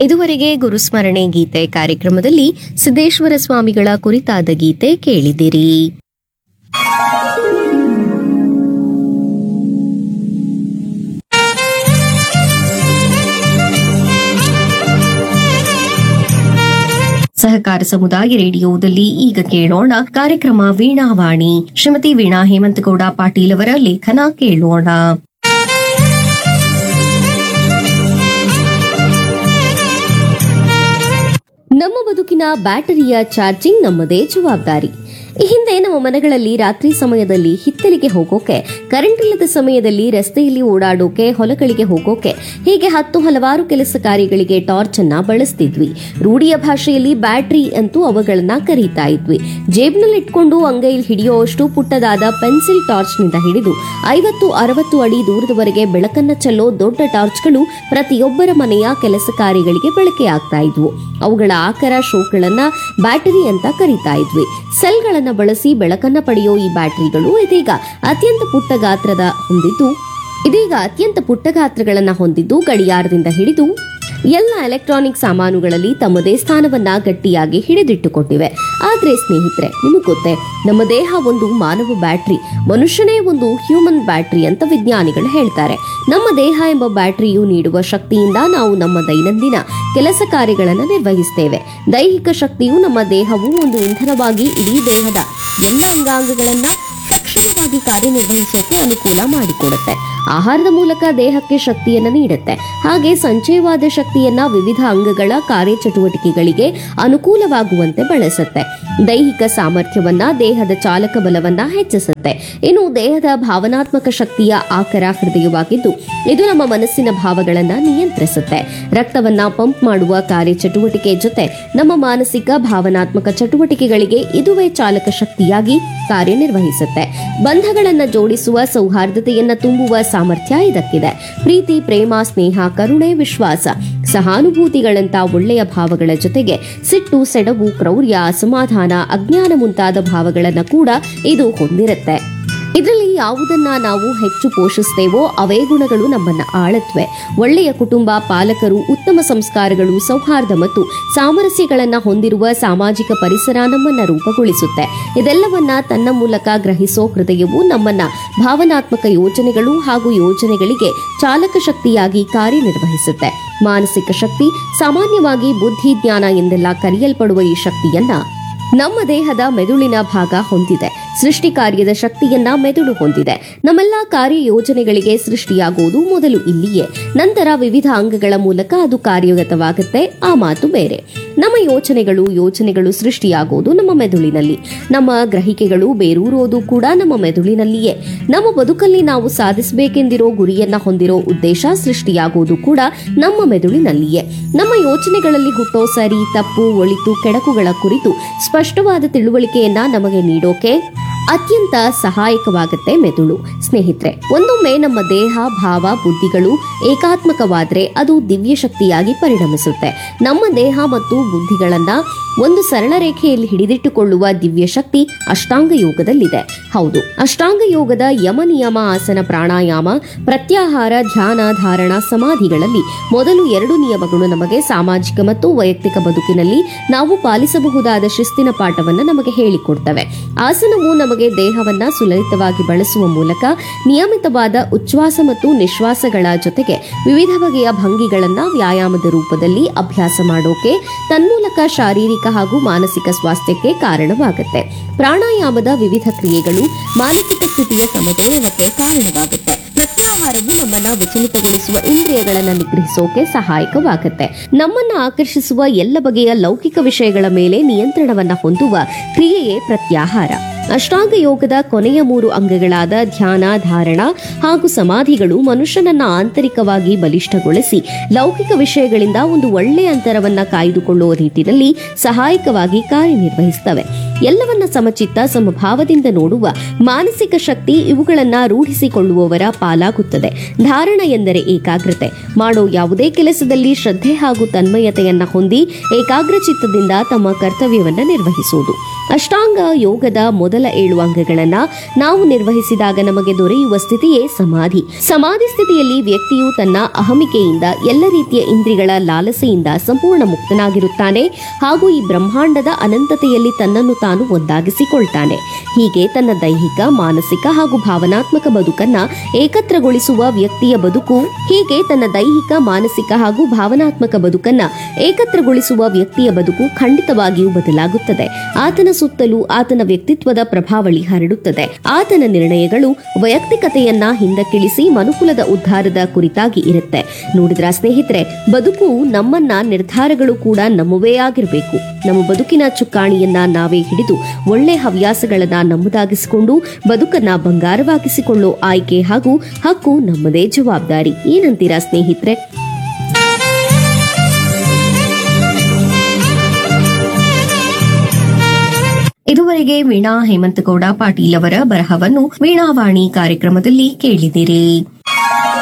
ಇದುವರೆಗೆ ಗುರುಸ್ಮರಣೆ ಗೀತೆ ಕಾರ್ಯಕ್ರಮದಲ್ಲಿ ಸಿದ್ದೇಶ್ವರ ಸ್ವಾಮಿಗಳ ಕುರಿತಾದ ಗೀತೆ ಕೇಳಿದಿರಿ ಸಹಕಾರ ಸಮುದಾಯ ರೇಡಿಯೋದಲ್ಲಿ ಈಗ ಕೇಳೋಣ ಕಾರ್ಯಕ್ರಮ ವೀಣಾವಾಣಿ ಶ್ರೀಮತಿ ವೀಣಾ ಹೇಮಂತಗೌಡ ಪಾಟೀಲ್ ಅವರ ಲೇಖನ ಕೇಳೋಣ ನಮ್ಮ ಬದುಕಿನ ಬ್ಯಾಟರಿಯ ಚಾರ್ಜಿಂಗ್ ನಮ್ಮದೇ ಜವಾಬ್ದಾರಿ ಈ ಹಿಂದೆ ನಮ್ಮ ಮನೆಗಳಲ್ಲಿ ರಾತ್ರಿ ಸಮಯದಲ್ಲಿ ಹಿತ್ತಲಿಗೆ ಹೋಗೋಕೆ ಕರೆಂಟ್ ಇಲ್ಲದ ಸಮಯದಲ್ಲಿ ರಸ್ತೆಯಲ್ಲಿ ಓಡಾಡೋಕೆ ಹೊಲಗಳಿಗೆ ಹೋಗೋಕೆ ಹೀಗೆ ಹತ್ತು ಹಲವಾರು ಕೆಲಸ ಕಾರ್ಯಗಳಿಗೆ ಟಾರ್ಚ್ ಅನ್ನ ಬಳಸ್ತಿದ್ವಿ ರೂಢಿಯ ಭಾಷೆಯಲ್ಲಿ ಬ್ಯಾಟರಿ ಅಂತೂ ಅವುಗಳನ್ನ ಕರೀತಾ ಇದ್ವಿ ಜೇಬ್ನಲ್ಲಿ ಇಟ್ಕೊಂಡು ಅಂಗೈಲ್ ಹಿಡಿಯುವಷ್ಟು ಪುಟ್ಟದಾದ ಪೆನ್ಸಿಲ್ ಟಾರ್ಚ್ನಿಂದ ಹಿಡಿದು ಐವತ್ತು ಅರವತ್ತು ಅಡಿ ದೂರದವರೆಗೆ ಬೆಳಕನ್ನ ಚೆಲ್ಲೋ ದೊಡ್ಡ ಟಾರ್ಚ್ಗಳು ಪ್ರತಿಯೊಬ್ಬರ ಮನೆಯ ಕೆಲಸ ಕಾರ್ಯಗಳಿಗೆ ಬಳಕೆಯಾಗ್ತಾ ಇದ್ವು ಅವುಗಳ ಆಕಾರ ಶೋಕ್ಗಳನ್ನ ಬ್ಯಾಟರಿ ಅಂತ ಕರೀತಾ ಇದ್ವಿ ಸೆಲ್ಗಳನ್ನ ಬಳಸಿ ಬೆಳಕನ್ನ ಪಡೆಯೋ ಈ ಬ್ಯಾಟರಿಗಳು ಇದೀಗ ಅತ್ಯಂತ ಪುಟ್ಟ ಗಾತ್ರದ ಹೊಂದಿದ್ದು ಇದೀಗ ಅತ್ಯಂತ ಪುಟ್ಟ ಗಾತ್ರಗಳನ್ನ ಹೊಂದಿದ್ದು ಗಡಿಯಾರದಿಂದ ಹಿಡಿದು ಎಲ್ಲ ಎಲೆಕ್ಟ್ರಾನಿಕ್ ಸಾಮಾನುಗಳಲ್ಲಿ ತಮ್ಮದೇ ಸ್ಥಾನವನ್ನ ಗಟ್ಟಿಯಾಗಿ ಹಿಡಿದಿಟ್ಟುಕೊಂಡಿವೆ ಆದ್ರೆ ಸ್ನೇಹಿತರೆ ನಿಮಗೆ ಗೊತ್ತೇ ನಮ್ಮ ದೇಹ ಒಂದು ಮಾನವ ಬ್ಯಾಟ್ರಿ ಮನುಷ್ಯನೇ ಒಂದು ಹ್ಯೂಮನ್ ಬ್ಯಾಟ್ರಿ ಅಂತ ವಿಜ್ಞಾನಿಗಳು ಹೇಳ್ತಾರೆ ನಮ್ಮ ದೇಹ ಎಂಬ ಬ್ಯಾಟರಿಯು ನೀಡುವ ಶಕ್ತಿಯಿಂದ ನಾವು ನಮ್ಮ ದೈನಂದಿನ ಕೆಲಸ ಕಾರ್ಯಗಳನ್ನು ನಿರ್ವಹಿಸ್ತೇವೆ ದೈಹಿಕ ಶಕ್ತಿಯು ನಮ್ಮ ದೇಹವು ಒಂದು ಇಂಧನವಾಗಿ ಇಡೀ ದೇಹದ ಎಲ್ಲ ಅಂಗಾಂಗಗಳನ್ನ ಸಕ್ಷಮವಾಗಿ ಕಾರ್ಯನಿರ್ವಹಿಸೋಕೆ ಅನುಕೂಲ ಮಾಡಿಕೊಡುತ್ತೆ ಆಹಾರದ ಮೂಲಕ ದೇಹಕ್ಕೆ ಶಕ್ತಿಯನ್ನ ನೀಡುತ್ತೆ ಹಾಗೆ ಸಂಚಯವಾದ ಶಕ್ತಿಯನ್ನ ವಿವಿಧ ಅಂಗಗಳ ಕಾರ್ಯಚಟುವಟಿಕೆಗಳಿಗೆ ಅನುಕೂಲವಾಗುವಂತೆ ಬಳಸುತ್ತೆ ದೈಹಿಕ ಸಾಮರ್ಥ್ಯವನ್ನ ದೇಹದ ಚಾಲಕ ಬಲವನ್ನ ಹೆಚ್ಚಿಸುತ್ತೆ ಇನ್ನು ದೇಹದ ಭಾವನಾತ್ಮಕ ಶಕ್ತಿಯ ಆಕರ ಹೃದಯವಾಗಿದ್ದು ಇದು ನಮ್ಮ ಮನಸ್ಸಿನ ಭಾವಗಳನ್ನ ನಿಯಂತ್ರಿಸುತ್ತೆ ರಕ್ತವನ್ನ ಪಂಪ್ ಮಾಡುವ ಕಾರ್ಯಚಟುವಟಿಕೆ ಜೊತೆ ನಮ್ಮ ಮಾನಸಿಕ ಭಾವನಾತ್ಮಕ ಚಟುವಟಿಕೆಗಳಿಗೆ ಇದುವೇ ಚಾಲಕ ಶಕ್ತಿಯಾಗಿ ಕಾರ್ಯನಿರ್ವಹಿಸುತ್ತೆ ಬಂಧಗಳನ್ನ ಜೋಡಿಸುವ ಸೌಹಾರ್ದತೆಯನ್ನ ತುಂಬುವ ಸಾಮರ್ಥ್ಯ ಇದಕ್ಕಿದೆ ಪ್ರೀತಿ ಪ್ರೇಮ ಸ್ನೇಹ ಕರುಣೆ ವಿಶ್ವಾಸ ಸಹಾನುಭೂತಿಗಳಂತ ಒಳ್ಳೆಯ ಭಾವಗಳ ಜೊತೆಗೆ ಸಿಟ್ಟು ಸೆಡವು ಕ್ರೌರ್ಯ ಅಸಮಾಧಾನ ಅಜ್ಞಾನ ಮುಂತಾದ ಭಾವಗಳನ್ನ ಕೂಡ ಇದು ಹೊಂದಿರುತ್ತೆ ಇದರಲ್ಲಿ ಯಾವುದನ್ನ ನಾವು ಹೆಚ್ಚು ಪೋಷಿಸ್ತೇವೋ ಅವೇ ಗುಣಗಳು ನಮ್ಮನ್ನ ಆಳತ್ವೆ ಒಳ್ಳೆಯ ಕುಟುಂಬ ಪಾಲಕರು ಉತ್ತಮ ಸಂಸ್ಕಾರಗಳು ಸೌಹಾರ್ದ ಮತ್ತು ಸಾಮರಸ್ಯಗಳನ್ನ ಹೊಂದಿರುವ ಸಾಮಾಜಿಕ ಪರಿಸರ ನಮ್ಮನ್ನ ರೂಪುಗೊಳಿಸುತ್ತೆ ಇದೆಲ್ಲವನ್ನ ತನ್ನ ಮೂಲಕ ಗ್ರಹಿಸೋ ಹೃದಯವು ನಮ್ಮನ್ನ ಭಾವನಾತ್ಮಕ ಯೋಜನೆಗಳು ಹಾಗೂ ಯೋಜನೆಗಳಿಗೆ ಚಾಲಕ ಶಕ್ತಿಯಾಗಿ ಕಾರ್ಯನಿರ್ವಹಿಸುತ್ತೆ ಮಾನಸಿಕ ಶಕ್ತಿ ಸಾಮಾನ್ಯವಾಗಿ ಬುದ್ಧಿ ಜ್ಞಾನ ಎಂದೆಲ್ಲ ಕರೆಯಲ್ಪಡುವ ಈ ಶಕ್ತಿಯನ್ನ ನಮ್ಮ ದೇಹದ ಮೆದುಳಿನ ಭಾಗ ಹೊಂದಿದೆ ಸೃಷ್ಟಿ ಕಾರ್ಯದ ಶಕ್ತಿಯನ್ನ ಮೆದುಳು ಹೊಂದಿದೆ ನಮ್ಮೆಲ್ಲ ಕಾರ್ಯ ಯೋಜನೆಗಳಿಗೆ ಸೃಷ್ಟಿಯಾಗುವುದು ಮೊದಲು ಇಲ್ಲಿಯೇ ನಂತರ ವಿವಿಧ ಅಂಗಗಳ ಮೂಲಕ ಅದು ಕಾರ್ಯಗತವಾಗುತ್ತೆ ಆ ಮಾತು ಬೇರೆ ನಮ್ಮ ಯೋಚನೆಗಳು ಯೋಚನೆಗಳು ಸೃಷ್ಟಿಯಾಗುವುದು ನಮ್ಮ ಮೆದುಳಿನಲ್ಲಿ ನಮ್ಮ ಗ್ರಹಿಕೆಗಳು ಬೇರೂರೋದು ಕೂಡ ನಮ್ಮ ಮೆದುಳಿನಲ್ಲಿಯೇ ನಮ್ಮ ಬದುಕಲ್ಲಿ ನಾವು ಸಾಧಿಸಬೇಕೆಂದಿರೋ ಗುರಿಯನ್ನ ಹೊಂದಿರೋ ಉದ್ದೇಶ ಸೃಷ್ಟಿಯಾಗುವುದು ಕೂಡ ನಮ್ಮ ಮೆದುಳಿನಲ್ಲಿಯೇ ನಮ್ಮ ಯೋಚನೆಗಳಲ್ಲಿ ಹುಟ್ಟೋ ಸರಿ ತಪ್ಪು ಒಳಿತು ಕೆಡಕುಗಳ ಕುರಿತು ಸ್ಪಷ್ಟವಾದ ತಿಳುವಳಿಕೆಯನ್ನ ನಮಗೆ ನೀಡೋಕೆ ಅತ್ಯಂತ ಸಹಾಯಕವಾಗುತ್ತೆ ಮೆದುಳು ಸ್ನೇಹಿತರೆ ಒಂದೊಮ್ಮೆ ನಮ್ಮ ದೇಹ ಭಾವ ಬುದ್ಧಿಗಳು ಏಕಾತ್ಮಕವಾದ್ರೆ ಅದು ದಿವ್ಯ ಶಕ್ತಿಯಾಗಿ ಪರಿಣಮಿಸುತ್ತೆ ನಮ್ಮ ದೇಹ ಮತ್ತು ಬುದ್ಧಿಗಳನ್ನ ಒಂದು ಸರಳ ರೇಖೆಯಲ್ಲಿ ಹಿಡಿದಿಟ್ಟುಕೊಳ್ಳುವ ದಿವ್ಯ ಶಕ್ತಿ ಅಷ್ಟಾಂಗ ಯೋಗದಲ್ಲಿದೆ ಹೌದು ಅಷ್ಟಾಂಗ ಯೋಗದ ಯಮ ನಿಯಮ ಆಸನ ಪ್ರಾಣಾಯಾಮ ಪ್ರತ್ಯಾಹಾರ ಧ್ಯಾನ ಧಾರಣ ಸಮಾಧಿಗಳಲ್ಲಿ ಮೊದಲು ಎರಡು ನಿಯಮಗಳು ನಮಗೆ ಸಾಮಾಜಿಕ ಮತ್ತು ವೈಯಕ್ತಿಕ ಬದುಕಿನಲ್ಲಿ ನಾವು ಪಾಲಿಸಬಹುದಾದ ಶಿಸ್ತಿನ ಪಾಠವನ್ನು ನಮಗೆ ಹೇಳಿಕೊಡ್ತವೆ ಆಸನವು ನಮಗೆ ದೇಹವನ್ನ ಸುಲಲಿತವಾಗಿ ಬಳಸುವ ಮೂಲಕ ನಿಯಮಿತವಾದ ಉಚ್ಛ್ವಾಸ ಮತ್ತು ನಿಶ್ವಾಸಗಳ ಜೊತೆಗೆ ವಿವಿಧ ಬಗೆಯ ಭಂಗಿಗಳನ್ನ ವ್ಯಾಯಾಮದ ರೂಪದಲ್ಲಿ ಅಭ್ಯಾಸ ಮಾಡೋಕೆ ತನ್ಮೂಲಕ ಶಾರೀರಿಕ ಹಾಗೂ ಮಾನಸಿಕ ಸ್ವಾಸ್ಥ್ಯಕ್ಕೆ ಕಾರಣವಾಗುತ್ತೆ ಪ್ರಾಣಾಯಾಮದ ವಿವಿಧ ಕ್ರಿಯೆಗಳು ಮಾನಸಿಕ ಸ್ಥಿತಿಯ ಸಮತೋಲನಕ್ಕೆ ಕಾರಣವಾಗುತ್ತೆ ಪ್ರತ್ಯಾಹಾರವು ನಮ್ಮನ್ನ ವಿಚಲಿತಗೊಳಿಸುವ ಇಂದ್ರಿಯಗಳನ್ನ ನಿಗ್ರಹಿಸೋಕೆ ಸಹಾಯಕವಾಗುತ್ತೆ ನಮ್ಮನ್ನ ಆಕರ್ಷಿಸುವ ಎಲ್ಲ ಬಗೆಯ ಲೌಕಿಕ ವಿಷಯಗಳ ಮೇಲೆ ನಿಯಂತ್ರಣವನ್ನ ಹೊಂದುವ ಕ್ರಿಯೆಯೇ ಪ್ರತ್ಯಾಹಾರ ಅಷ್ಟಾಂಗ ಯೋಗದ ಕೊನೆಯ ಮೂರು ಅಂಗಗಳಾದ ಧ್ಯಾನ ಧಾರಣ ಹಾಗೂ ಸಮಾಧಿಗಳು ಮನುಷ್ಯನನ್ನ ಆಂತರಿಕವಾಗಿ ಬಲಿಷ್ಠಗೊಳಿಸಿ ಲೌಕಿಕ ವಿಷಯಗಳಿಂದ ಒಂದು ಒಳ್ಳೆಯ ಅಂತರವನ್ನ ಕಾಯ್ದುಕೊಳ್ಳುವ ನಿಟ್ಟಿನಲ್ಲಿ ಸಹಾಯಕವಾಗಿ ಕಾರ್ಯನಿರ್ವಹಿಸುತ್ತವೆ ಎಲ್ಲವನ್ನ ಸಮಚಿತ್ತ ಸಮಭಾವದಿಂದ ನೋಡುವ ಮಾನಸಿಕ ಶಕ್ತಿ ಇವುಗಳನ್ನ ರೂಢಿಸಿಕೊಳ್ಳುವವರ ಪಾಲಾಗುತ್ತದೆ ಧಾರಣ ಎಂದರೆ ಏಕಾಗ್ರತೆ ಮಾಡೋ ಯಾವುದೇ ಕೆಲಸದಲ್ಲಿ ಶ್ರದ್ಧೆ ಹಾಗೂ ತನ್ಮಯತೆಯನ್ನ ಹೊಂದಿ ಏಕಾಗ್ರ ಚಿತ್ತದಿಂದ ತಮ್ಮ ಕರ್ತವ್ಯವನ್ನ ನಿರ್ವಹಿಸುವುದು ಅಷ್ಟಾಂಗ ಯೋಗದ ಮೊದಲ ಮೊದಲ ಏಳು ಅಂಗಗಳನ್ನ ನಾವು ನಿರ್ವಹಿಸಿದಾಗ ನಮಗೆ ದೊರೆಯುವ ಸ್ಥಿತಿಯೇ ಸಮಾಧಿ ಸಮಾಧಿ ಸ್ಥಿತಿಯಲ್ಲಿ ವ್ಯಕ್ತಿಯು ತನ್ನ ಅಹಮಿಕೆಯಿಂದ ಎಲ್ಲ ರೀತಿಯ ಇಂದ್ರಿಗಳ ಲಾಲಸೆಯಿಂದ ಸಂಪೂರ್ಣ ಮುಕ್ತನಾಗಿರುತ್ತಾನೆ ಹಾಗೂ ಈ ಬ್ರಹ್ಮಾಂಡದ ಅನಂತತೆಯಲ್ಲಿ ತನ್ನನ್ನು ತಾನು ಒಂದಾಗಿಸಿಕೊಳ್ತಾನೆ ಹೀಗೆ ತನ್ನ ದೈಹಿಕ ಮಾನಸಿಕ ಹಾಗೂ ಭಾವನಾತ್ಮಕ ಬದುಕನ್ನ ಏಕತ್ರಗೊಳಿಸುವ ವ್ಯಕ್ತಿಯ ಬದುಕು ಹೀಗೆ ತನ್ನ ದೈಹಿಕ ಮಾನಸಿಕ ಹಾಗೂ ಭಾವನಾತ್ಮಕ ಬದುಕನ್ನ ಏಕತ್ರಗೊಳಿಸುವ ವ್ಯಕ್ತಿಯ ಬದುಕು ಖಂಡಿತವಾಗಿಯೂ ಬದಲಾಗುತ್ತದೆ ಆತನ ಸುತ್ತಲೂ ಆತನ ವ್ಯಕ್ತಿತ್ವದ ಪ್ರಭಾವಳಿ ಹರಡುತ್ತದೆ ಆತನ ನಿರ್ಣಯಗಳು ವೈಯಕ್ತಿಕತೆಯನ್ನ ಹಿಂದಕ್ಕಿಳಿಸಿ ಮನುಕುಲದ ಉದ್ಧಾರದ ಕುರಿತಾಗಿ ಇರುತ್ತೆ ನೋಡಿದ್ರ ಸ್ನೇಹಿತರೆ ಬದುಕು ನಮ್ಮನ್ನ ನಿರ್ಧಾರಗಳು ಕೂಡ ನಮ್ಮವೇ ಆಗಿರಬೇಕು ನಮ್ಮ ಬದುಕಿನ ಚುಕ್ಕಾಣಿಯನ್ನ ನಾವೇ ಹಿಡಿದು ಒಳ್ಳೆ ಹವ್ಯಾಸಗಳನ್ನ ನಮ್ಮದಾಗಿಸಿಕೊಂಡು ಬದುಕನ್ನ ಬಂಗಾರವಾಗಿಸಿಕೊಳ್ಳೋ ಆಯ್ಕೆ ಹಾಗೂ ಹಕ್ಕು ನಮ್ಮದೇ ಜವಾಬ್ದಾರಿ ಏನಂತೀರಾ ಸ್ನೇಹಿತರೆ ಇದುವರೆಗೆ ವೀಣಾ ಹೇಮಂತಗೌಡ ಪಾಟೀಲ್ ಅವರ ಬರಹವನ್ನು ವೀಣಾವಾಣಿ ಕಾರ್ಯಕ್ರಮದಲ್ಲಿ ಕೇಳಿದಿರಿ